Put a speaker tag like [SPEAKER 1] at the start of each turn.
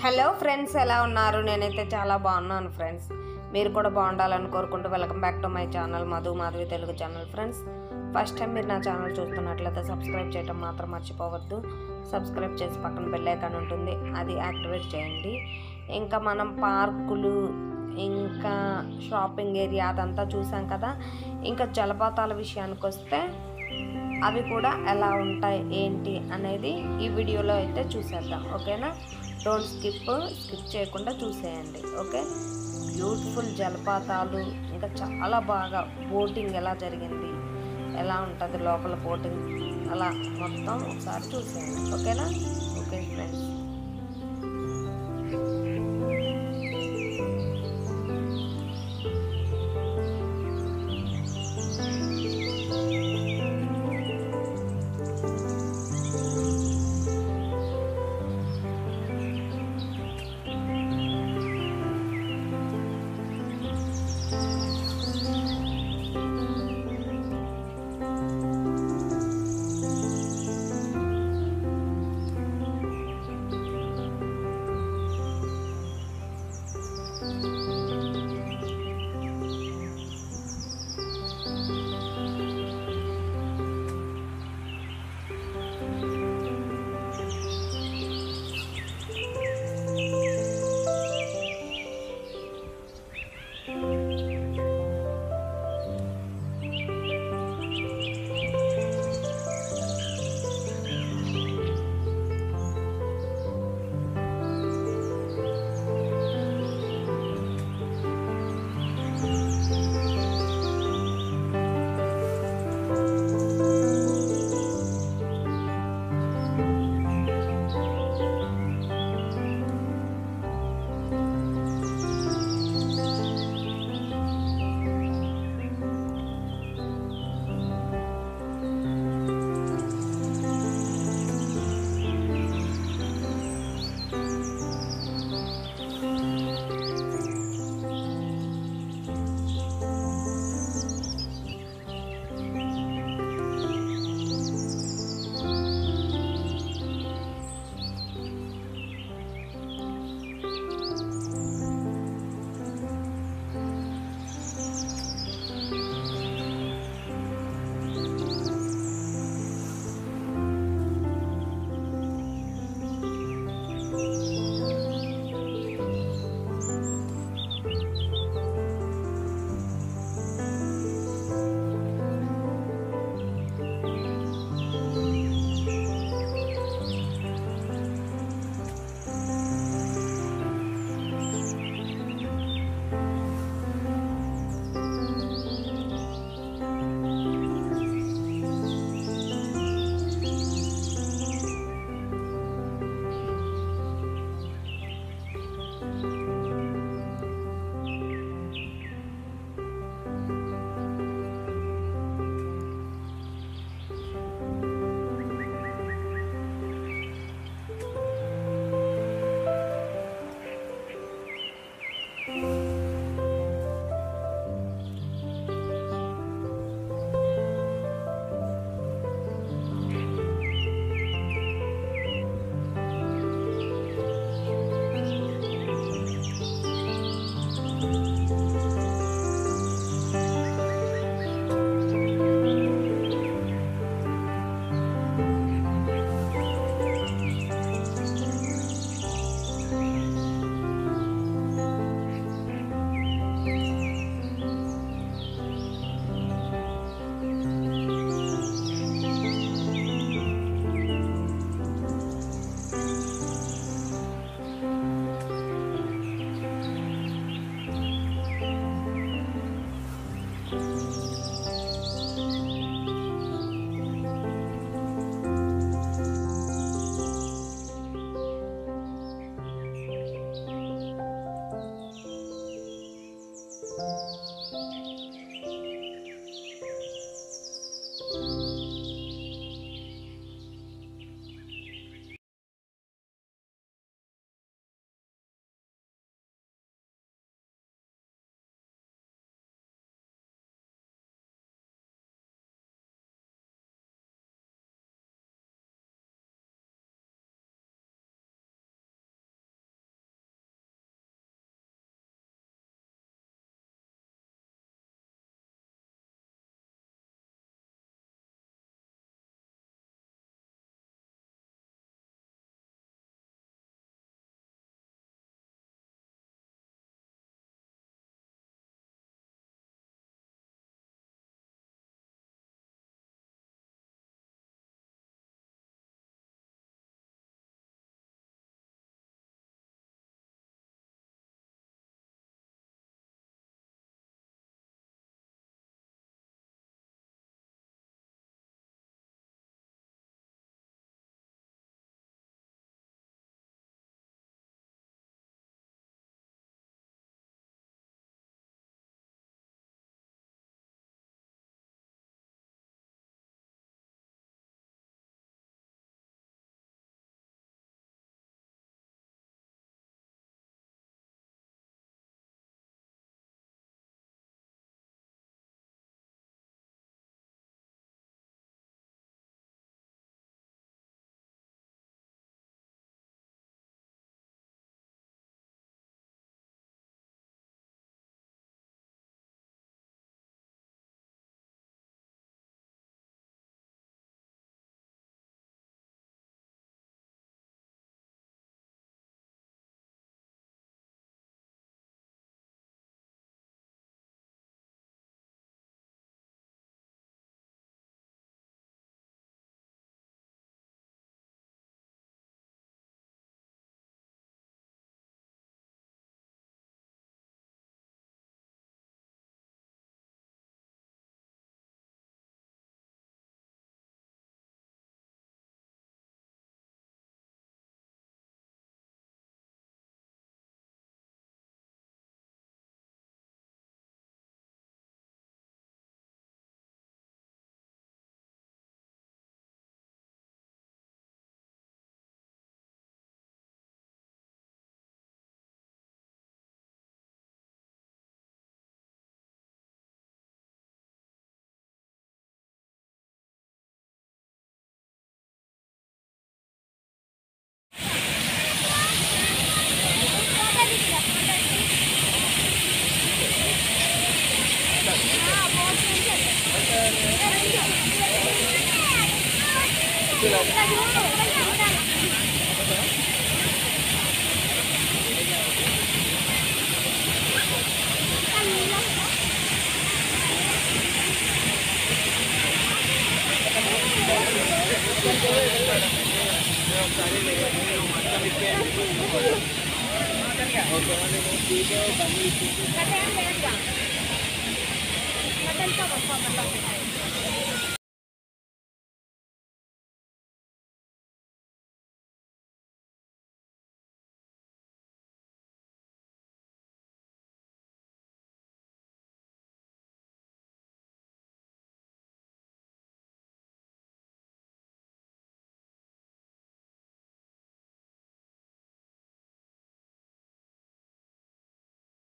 [SPEAKER 1] Hello friends ఎలా ఉన్నారు నేనైతే చాలా బాగున్నాను ఫ్రెండ్స్ మీరు కూడా బాగుండాలని కోరుకుంటూ welcome back to my channel Madhu Madhavi Telugu channel friends first time మీరు నా ఛానల్ చూస్తున్నట్లయితే సబ్స్క్రైబ్ చేయడం మాత్రం మర్చిపోవద్దు సబ్స్క్రైబ్ చేసి పక్కన బెల్ ఐకాన్ ఉంటుంది అది యాక్టివేట్ చేయండి ఇంకా మనం పార్కులు ఇంకా షాపింగ్ ఏరియా అదంతా చూసాం కదా ఇంకా జలపాతాల విషయానికి వస్తే అవి కూడా ఎలా ఉంటాయి ఏంటి అనేది ఈ వీడియోలో అయితే చూసేద్దాం ఓకేనా డోంట్ స్కిప్ స్కిప్ చేయకుండా చూసేయండి ఓకే బ్యూటిఫుల్ జలపాతాలు ఇంకా చాలా బాగా బోటింగ్ ఎలా జరిగింది ఎలా ఉంటుంది లోపల బోటింగ్ అలా మొత్తం ఒకసారి చూసేయండి ఓకేనా okay friends
[SPEAKER 2] Matan ka, magpamalakas.